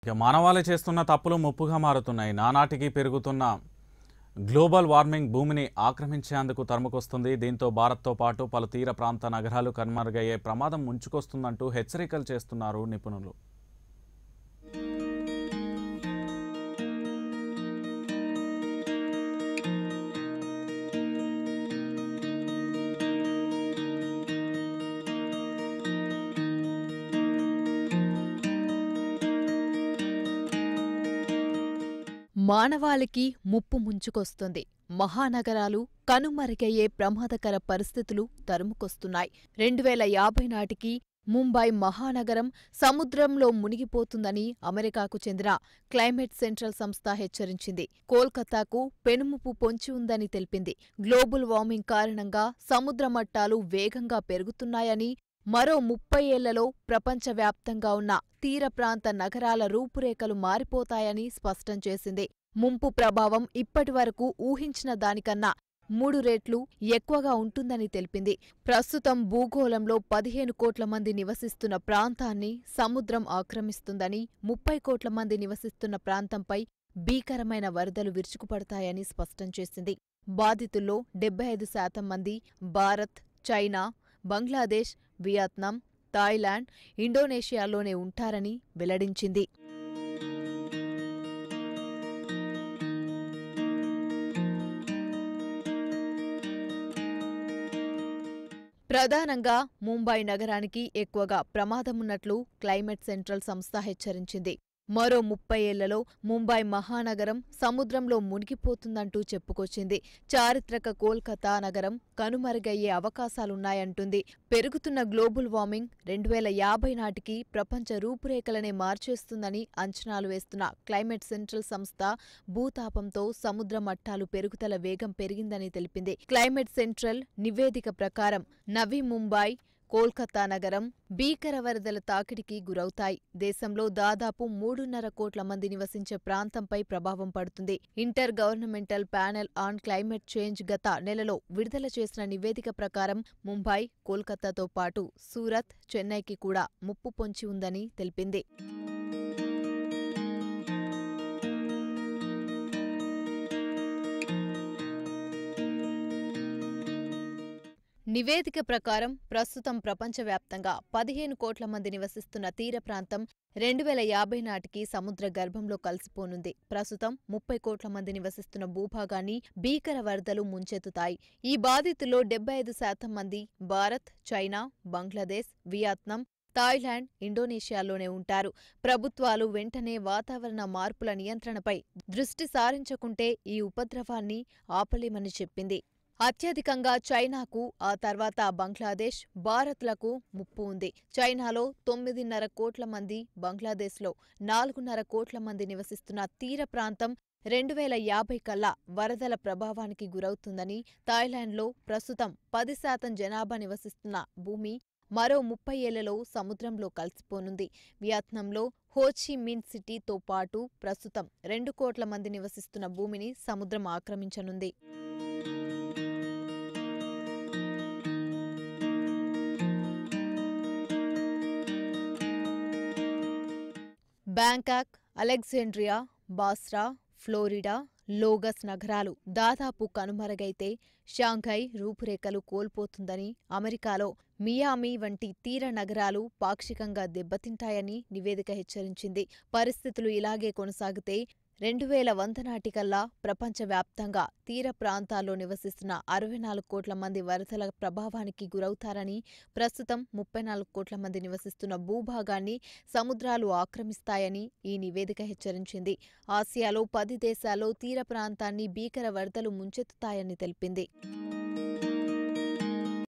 ఇక మానవాళి చేస్తున్న తప్పులు ముప్పుగా మారుతున్నాయి నానాటికి పెరుగుతున్న గ్లోబల్ వార్మింగ్ భూమిని ఆక్రమించేందుకు తరుముకొస్తుంది దీంతో భారత్తో పాటు పలు తీర ప్రాంత నగరాలు కనుమరుగయ్యే ప్రమాదం ముంచుకొస్తుందంటూ హెచ్చరికలు చేస్తున్నారు నిపుణులు మానవాళికి ముప్పు ముంచుకొస్తుంది మహానగరాలు కనుమరుగయ్యే ప్రమాదకర పరిస్థితులు తరుముకొస్తున్నాయి రెండు వేల యాభై నాటికి ముంబై మహానగరం సముద్రంలో మునిగిపోతుందని అమెరికాకు చెందిన క్లైమేట్ సెంట్రల్ సంస్థ హెచ్చరించింది కోల్కతాకు పెనుముప్పు పొంచి ఉందని తెలిపింది గ్లోబల్ వార్మింగ్ కారణంగా సముద్ర మట్టాలు వేగంగా పెరుగుతున్నాయని మరో ముప్పై ఏళ్లలో ప్రపంచవ్యాప్తంగా ఉన్న తీర ప్రాంత నగరాల రూపురేఖలు మారిపోతాయని స్పష్టం చేసింది ముంపు ప్రభావం ఇప్పటివరకు ఊహించిన దానికన్నా మూడు రెట్లు ఎక్కువగా ఉంటుందని తెలిపింది ప్రస్తుతం భూగోళంలో పదిహేను కోట్ల మంది నివసిస్తున్న ప్రాంతాన్ని సముద్రం ఆక్రమిస్తుందని ముప్పై కోట్ల మంది నివసిస్తున్న ప్రాంతంపై భీకరమైన వరదలు విరుచుకుపడతాయని స్పష్టం చేసింది బాధితుల్లో డెబ్బై ఐదు శాతం మంది Bharat China Bangladesh Vietnam Thailand ఇండోనేషియాలోనే ఉంటారని వెల్లడించింది ప్రధానంగా ముంబై నగరానికి ఎక్కువగా ప్రమాదమున్నట్లు క్లైమేట్ సెంట్రల్ సంస్థ హెచ్చరించింది మరో ముప్పై ఏళ్లలో ముంబై మహానగరం సముద్రంలో మునిగిపోతుందంటూ చెప్పుకొచ్చింది చారిత్రక కోల్కతా నగరం కనుమరుగయ్యే అవకాశాలున్నాయంటుంది పెరుగుతున్న గ్లోబల్ వార్మింగ్ రెండు వేల యాభై నాటికి ప్రపంచ రూపురేఖలనే మార్చేస్తుందని అంచనాలు వేస్తున్న క్లైమేట్ సెంట్రల్ సంస్థ భూతాపంతో సముద్ర మట్టాలు పెరుగుదల వేగం పెరిగిందని తెలిపింది క్లైమేట్ సెంట్రల్ నివేదిక ప్రకారం నవీ ముంబై కోల్కతా నగరం భీకర వరదల తాకిడికి గురవుతాయి దేశంలో దాదాపు మూడున్నర కోట్ల మంది నివసించే ప్రాంతంపై ప్రభావం పడుతుంది Intergovernmental Panel on Climate Change గత నెలలో విడుదల చేసిన నివేదిక ప్రకారం ముంబై కోల్కతాతో పాటు సూరత్ చెన్నైకి కూడా ముప్పు పొంచి ఉందని తెలిపింది నివేదిక ప్రకారం ప్రస్తుతం ప్రపంచవ్యాప్తంగా పదిహేను కోట్ల మంది నివసిస్తున్న తీర ప్రాంతం రెండు వేల యాభై నాటికి సముద్ర గర్భంలో కలిసిపోనుంది ప్రస్తుతం ముప్పై కోట్ల మంది నివసిస్తున్న భూభాగాన్ని భీకర వరదలు ముంచెత్తుతాయి ఈ బాధితుల్లో డెబ్బై ఐదు శాతం మంది Bharat China Bangladesh Vietnam Thailand ఇండోనేషియాలోనే ఉంటారు ప్రభుత్వాలు వెంటనే వాతావరణ మార్పుల నియంత్రణపై దృష్టి సారించకుంటే ఈ ఉపద్రవాన్ని ఆపలేమని చెప్పింది అత్యధికంగా చైనాకు ఆ తర్వాత బంగ్లాదేశ్ భారత్లకు ముప్పు ఉంది చైనాలో తొమ్మిదిన్నర కోట్ల మంది బంగ్లాదేశ్లో నాలుగున్నర కోట్ల మంది నివసిస్తున్న తీర ప్రాంతం రెండు వేల యాభై కల్లా వరదల ప్రభావానికి గురవుతుందని థాయిలాండ్లో ప్రస్తుతం పది శాతం జనాభా నివసిస్తున్న భూమి మరో ముప్పై ఏళ్లలో సముద్రంలో కలిసిపోనుంది వియత్నంలో హోచి మిన్ సిటీతో పాటు ప్రస్తుతం రెండు కోట్ల మంది నివసిస్తున్న భూమిని సముద్రం ఆక్రమించనుంది Bangkok Alexandria Basra Florida Lagos నగరాలు దాదాపు కనుమరుగైతే షాంఘై రూపురేఖలు కోల్పోతుందని అమెరికాలో మియామి వంటి తీర నగరాలు పాక్షికంగా దెబ్బతింటాయని నివేదిక హెచ్చరించింది పరిస్థితులు ఇలాగే కొనసాగితే రెండు వేల వంద నాటికల్లా ప్రపంచవ్యాప్తంగా తీర ప్రాంతాల్లో నివసిస్తున్న అరవై నాలుగు కోట్ల మంది వరదల ప్రభావానికి గురవుతారని ప్రస్తుతం ముప్పై నాలుగు కోట్ల మంది నివసిస్తున్న భూభాగాన్ని సముద్రాలు ఆక్రమిస్తాయని ఈ నివేదిక హెచ్చరించింది ఆసియాలో పది దేశాల్లో తీర ప్రాంతాన్ని భీకర వరదలు ముంచెత్తుతాయని తెలిపింది